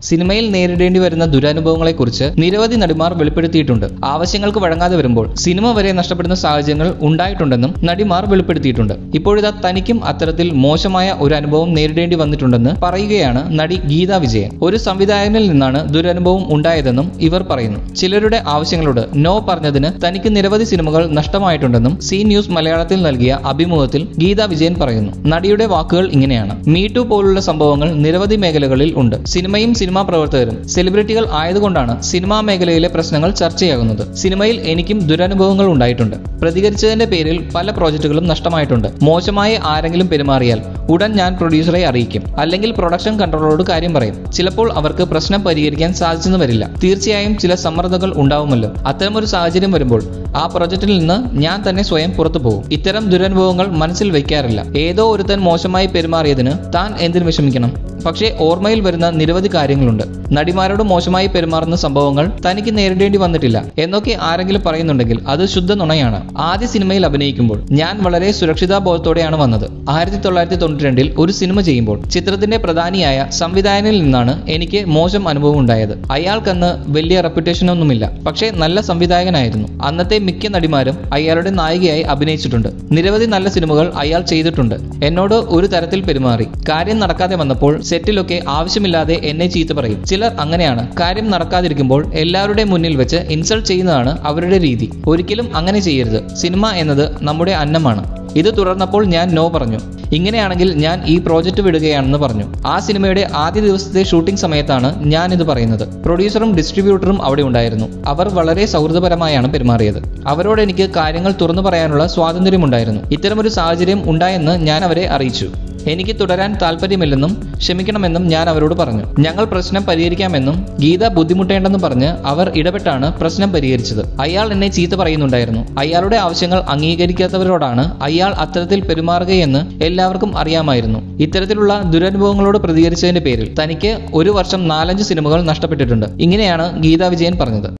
സിനിമയിൽ നേരിടേണ്ടി വരുന്ന ദുരനുഭവങ്ങളെക്കുറിച്ച് നിരവധി നടിമാർ വെളിപ്പെടുത്തിയിട്ടുണ്ട് ആവശ്യങ്ങൾക്ക് വഴങ്ങാതെ വരുമ്പോൾ സിനിമ വരെ നഷ്ടപ്പെടുന്ന സാഹചര്യങ്ങൾ ഉണ്ടായിട്ടുണ്ടെന്നും നടിമാർ വെളിപ്പെടുത്തിയിട്ടുണ്ട് ഇപ്പോഴിതാ തനിക്കും അത്തരത്തിൽ മോശമായ ഒരു അനുഭവം നേരിടേണ്ടി വന്നിട്ടുണ്ടെന്ന് പറയുകയാണ് നടി ഗീത വിജയൻ ഒരു സംവിധായകനിൽ നിന്നാണ് ദുരനുഭവം ഉണ്ടായതെന്നും ഇവർ പറയുന്നു ചിലരുടെ ആവശ്യങ്ങളോട് നോ പറഞ്ഞതിന് തനിക്ക് നിരവധി സിനിമകൾ നഷ്ടമായിട്ടുണ്ടെന്നും സി ന്യൂസ് മലയാളത്തിൽ നൽകിയ അഭിമുഖത്തിൽ ഗീത വിജയൻ പറയുന്നു നടിയുടെ വാക്കുകൾ ഇങ്ങനെയാണ് മീടു പോലുള്ള സംഭവങ്ങൾ നിരവധി മേഖലകളിൽ ഉണ്ട് സിനിമയും സിനിമാ പ്രവർത്തകരും സെലിബ്രിറ്റികൾ ആയതുകൊണ്ടാണ് സിനിമാ മേഖലയിലെ പ്രശ്നങ്ങൾ ചർച്ചയാകുന്നത് സിനിമയിൽ എനിക്കും ദുരനുഭവങ്ങൾ ഉണ്ടായിട്ടുണ്ട് പ്രതികരിച്ചതിന്റെ പേരിൽ പല പ്രോജക്റ്റുകളും നഷ്ടമായിട്ടുണ്ട് മോശമായി ആരെങ്കിലും പെരുമാറിയാൽ ഉടൻ ഞാൻ പ്രൊഡ്യൂസറെ അറിയിക്കും അല്ലെങ്കിൽ പ്രൊഡക്ഷൻ കൺട്രോളറോട് കാര്യം പറയും ചിലപ്പോൾ അവർക്ക് പ്രശ്നം പരിഹരിക്കാൻ സാധിച്ചെന്ന് വരില്ല തീർച്ചയായും ചില സമ്മർദ്ദങ്ങൾ ഉണ്ടാവുമല്ലോ അത്തരമൊരു സാഹചര്യം വരുമ്പോൾ ആ പ്രൊജക്റ്റിൽ നിന്ന് ഞാൻ തന്നെ സ്വയം പുറത്തു പോകും ഇത്തരം ദുരനുഭവങ്ങൾ മനസ്സിൽ വെക്കാറില്ല ഏതോ ഒരുത്തൻ മോശമായി പെരുമാറിയതിന് താൻ എന്തിനു വിഷമിക്കണം പക്ഷേ ഓർമ്മയിൽ വരുന്ന നിരവധി കാര്യങ്ങളുണ്ട് നടിമാരോട് മോശമായി പെരുമാറുന്ന സംഭവങ്ങൾ തനിക്ക് നേരിടേണ്ടി വന്നിട്ടില്ല എന്നൊക്കെ ആരെങ്കിലും പറയുന്നുണ്ടെങ്കിൽ അത് ശുദ്ധ നുണയാണ് ആദ്യ സിനിമയിൽ അഭിനയിക്കുമ്പോൾ ഞാൻ വളരെ സുരക്ഷിതാബോധത്തോടെയാണ് വന്നത് ആയിരത്തി തൊള്ളായിരത്തി തൊണ്ണൂറ്റി രണ്ടിൽ ഒരു സിനിമ ചെയ്യുമ്പോൾ ചിത്രത്തിന്റെ പ്രധാനിയായ സംവിധായകനിൽ നിന്നാണ് എനിക്ക് മോശം അനുഭവം ഉണ്ടായത് അയാൾക്കന്ന് വലിയ റെപ്യൂട്ടേഷൻ ഒന്നുമില്ല പക്ഷേ നല്ല സംവിധായകനായിരുന്നു അന്നത്തെ മിക്ക നടിമാരും അയാളുടെ നായികയായി അഭിനയിച്ചിട്ടുണ്ട് നിരവധി നല്ല സിനിമകൾ അയാൾ ചെയ്തിട്ടുണ്ട് എന്നോട് ഒരു തരത്തിൽ പെരുമാറി കാര്യം നടക്കാതെ വന്നപ്പോൾ സെറ്റിലൊക്കെ ആവശ്യമില്ലാതെ എന്നെ ചീത്ത പറയും ചിലർ അങ്ങനെയാണ് കാര്യം നടക്കാതിരിക്കുമ്പോൾ എല്ലാവരുടെയും മുന്നിൽ വെച്ച് ഇൻസൾട്ട് ചെയ്യുന്നതാണ് അവരുടെ രീതി ഒരിക്കലും അങ്ങനെ ചെയ്യരുത് സിനിമ എന്നത് നമ്മുടെ അന്നമാണ് ഇത് തുടർന്നപ്പോൾ ഞാൻ നോ പറഞ്ഞു ഇങ്ങനെയാണെങ്കിൽ ഞാൻ ഈ പ്രോജക്റ്റ് വിടുകയാണെന്ന് പറഞ്ഞു ആ സിനിമയുടെ ആദ്യ ദിവസത്തെ ഷൂട്ടിംഗ് സമയത്താണ് ഞാൻ ഇത് പറയുന്നത് പ്രൊഡ്യൂസറും ഡിസ്ട്രിബ്യൂട്ടറും അവിടെ ഉണ്ടായിരുന്നു അവർ വളരെ സൗഹൃദപരമായാണ് പെരുമാറിയത് അവരോട് എനിക്ക് കാര്യങ്ങൾ തുറന്നു പറയാനുള്ള സ്വാതന്ത്ര്യമുണ്ടായിരുന്നു ഇത്തരമൊരു സാഹചര്യം ഉണ്ടായെന്ന് ഞാൻ അവരെ അറിയിച്ചു എനിക്ക് തുടരാൻ താല്പര്യമില്ലെന്നും ക്ഷമിക്കണമെന്നും ഞാൻ അവരോട് പറഞ്ഞു ഞങ്ങൾ പ്രശ്നം പരിഹരിക്കാമെന്നും ഗീത ബുദ്ധിമുട്ടേണ്ടെന്ന് പറഞ്ഞ് അവർ ഇടപെട്ടാണ് പ്രശ്നം പരിഹരിച്ചത് അയാൾ എന്നെ ചീത്ത പറയുന്നുണ്ടായിരുന്നു അയാളുടെ ആവശ്യങ്ങൾ അംഗീകരിക്കാത്തവരോടാണ് അയാൾ അത്തരത്തിൽ പെരുമാറുകയെന്ന് എല്ലാവർക്കും അറിയാമായിരുന്നു ഇത്തരത്തിലുള്ള ദുരനുഭവങ്ങളോട് പ്രതികരിച്ചതിന്റെ പേരിൽ തനിക്ക് ഒരു വർഷം നാലഞ്ച് സിനിമകൾ നഷ്ടപ്പെട്ടിട്ടുണ്ട് ഇങ്ങനെയാണ് ഗീത വിജയൻ പറഞ്ഞത്